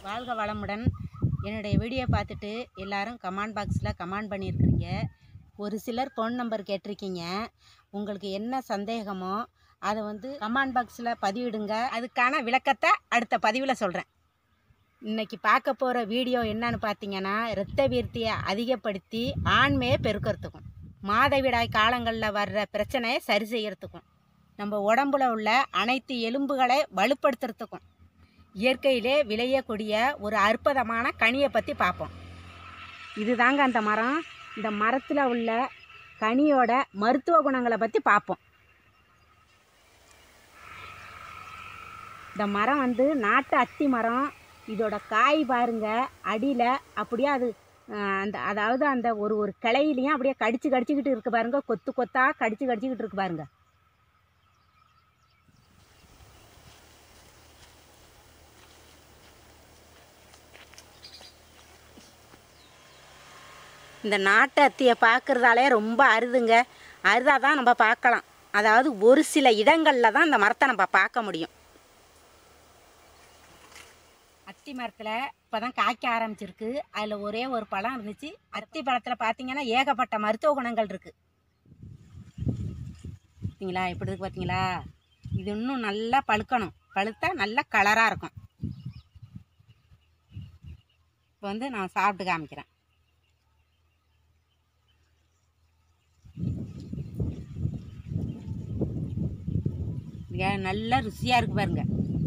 வாழ்க வளமுடன் என்னுடைய வீடியோ பார்த்துட்டு எல்லாரும் கமெண்ட் பாக்ஸில் கமெண்ட் பண்ணியிருக்கிறீங்க ஒரு சிலர் ஃபோன் நம்பர் கேட்டிருக்கீங்க உங்களுக்கு என்ன சந்தேகமோ அதை வந்து கமெண்ட் பாக்ஸில் பதிவிடுங்க அதுக்கான விளக்கத்தை அடுத்த பதிவில் சொல்கிறேன் இன்னைக்கு பார்க்க போகிற வீடியோ என்னன்னு பார்த்தீங்கன்னா இரத்த வீர்த்தியை அதிகப்படுத்தி ஆண்மையை பெருக்கிறதுக்கும் மாதவிடாய் காலங்களில் வர்ற பிரச்சனையை சரி செய்யறதுக்கும் நம்ம உடம்புல உள்ள அனைத்து எலும்புகளை வலுப்படுத்துறதுக்கும் இயற்கையிலே விளையக்கூடிய ஒரு அற்புதமான கனியை பற்றி பார்ப்போம் இதுதாங்க அந்த மரம் இந்த மரத்தில் உள்ள கனியோட மருத்துவ குணங்களை பற்றி பார்ப்போம் இந்த மரம் வந்து நாட்டு அத்தி மரம் இதோட காய் பாருங்க அடியில் அப்படியே அது அஹ், அந்த அதாவது அந்த ஒரு ஒரு கிளையிலையும் அப்படியே கடிச்சு கடிச்சிக்கிட்டு இருக்கு பாருங்க கொத்து கொத்தா கடிச்சு கடிச்சிக்கிட்டு இருக்கு பாருங்க இந்த நாட்டு அத்தியை பார்க்குறதாலே ரொம்ப அருதுங்க அரிதாக தான் நம்ம பார்க்கலாம் அதாவது ஒரு சில இடங்களில் தான் இந்த மரத்தை நம்ம பார்க்க முடியும் அத்தி மரத்தில் இப்போ தான் காய்க்க ஆரம்பிச்சிருக்கு அதில் ஒரே ஒரு பழம் இருந்துச்சு அத்தி பழத்தில் பார்த்தீங்கன்னா ஏகப்பட்ட மருத்துவ குணங்கள் இருக்குது பார்த்தீங்களா எப்படி இருக்கு பார்த்தீங்களா இது இன்னும் நல்லா பழுக்கணும் பழுத்தா நல்லா கலராக இருக்கும் இப்போ வந்து நான் சாப்பிட்டு காமிக்கிறேன் இங்க நல்லா ருசியாக இருக்கு பாருங்க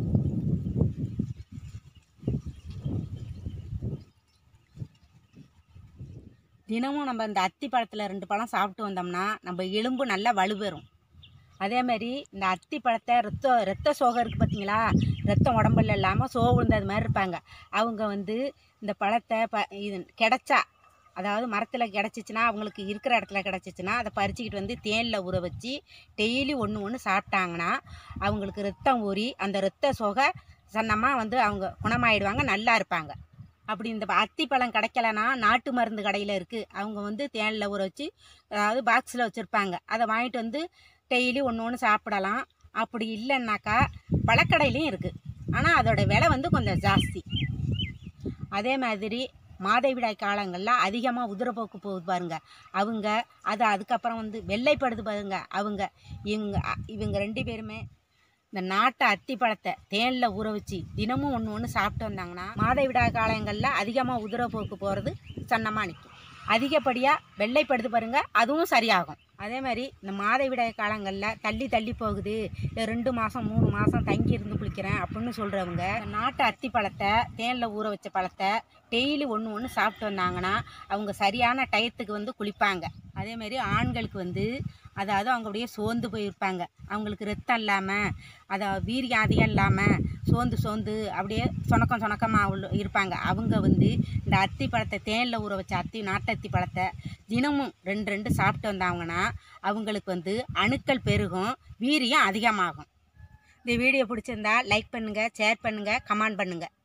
தினமும் நம்ம இந்த அத்தி பழத்தில் ரெண்டு பழம் சாப்பிட்டு வந்தோம்னா நம்ம எலும்பு நல்லா வலுப்பெறும் அதே மாதிரி இந்த அத்தி பழத்தை ரத்த ரத்த சோகை இருக்குது பார்த்தீங்களா ரத்தம் உடம்புல இல்லாமல் சோக விழுந்தது மாதிரி இருப்பாங்க அவங்க வந்து இந்த பழத்தை ப இது கிடைச்சா அதாவது மரத்தில் கிடச்சிச்சின்னா அவங்களுக்கு இருக்கிற இடத்துல கிடச்சிச்சின்னா அதை பறிச்சுக்கிட்டு வந்து தேனில் ஊற வச்சு டெய்லி ஒன்று ஒன்று சாப்பிட்டாங்கன்னா அவங்களுக்கு ரத்தம் ஊறி அந்த ரத்த சோகை சன்னமாக வந்து அவங்க குணமாயிடுவாங்க நல்லா இருப்பாங்க அப்படி இந்த அத்திப்பழம் கிடைக்கலனா நாட்டு மருந்து கடையில் இருக்குது அவங்க வந்து தேனில் ஊற வச்சு அதாவது பாக்ஸில் வச்சுருப்பாங்க அதை வாங்கிட்டு வந்து டெய்லி ஒன்று ஒன்று சாப்பிடலாம் அப்படி இல்லைன்னாக்கா பழக்கடையிலையும் இருக்குது ஆனால் அதோட விலை வந்து கொஞ்சம் ஜாஸ்தி அதே மாதிரி மாதவிடாய் காலங்களில் அதிகமாக உதிரப்போக்கு போகுது பாருங்க அவங்க அது அதுக்கப்புறம் வந்து வெள்ளைப்படுது பாருங்க அவங்க இவங்க அ- இவங்க ரெண்டு பேருமே இந்த நாட்டு அத்தி பழத்தை தேனில் ஊற வச்சு தினமும் ஒன்று ஒன்று சாப்பிட்டு வந்தாங்கன்னா மாதவிடாய் காலங்களில் அதிகமாக உதிரப்போக்கு போகிறது சன்னமாக நிற்கும் அதிகப்படியாக வெள்ளைப்படுது பாருங்க அதுவும் சரியாகும் அதே மாதிரி இந்த மாதவிடாய் காலங்களில் தள்ளி தள்ளி போகுது இல்லை ரெண்டு மாதம் மூணு மாதம் தங்கி இருந்து குளிக்கிறேன் அப்படின்னு சொல்கிறவங்க நாட்டு அத்தி பழத்தை தேனில் ஊற வச்ச பழத்தை டெய்லி ஒன்று ஒன்று சாப்பிட்டு வந்தாங்கன்னா அவங்க சரியான டயத்துக்கு வந்து குளிப்பாங்க அதே மாதிரி ஆண்களுக்கு வந்து அதாவது அவங்க அப்படியே சோர்ந்து போயிருப்பாங்க அவங்களுக்கு ரத்தம் இல்லாமல் அதாவது வீரியம் அதிகம் இல்லாமல் சோர்ந்து சோர்ந்து அப்படியே சொணக்கம் சொணக்கமாக உள்ள இருப்பாங்க அவங்க வந்து இந்த அத்தி பழத்தை தேனில் ஊற வச்ச அத்தி நாட்டு அத்தி பழத்தை தினமும் ரெண்டு ரெண்டு சாப்பிட்டு வந்தாங்கன்னா அவங்களுக்கு வந்து அணுக்கள் பெருகும் வீரியம் அதிகமாகும் இந்த வீடியோ பிடிச்சிருந்தா லைக் பண்ணுங்கள் ஷேர் பண்ணுங்கள் கமெண்ட் பண்ணுங்கள்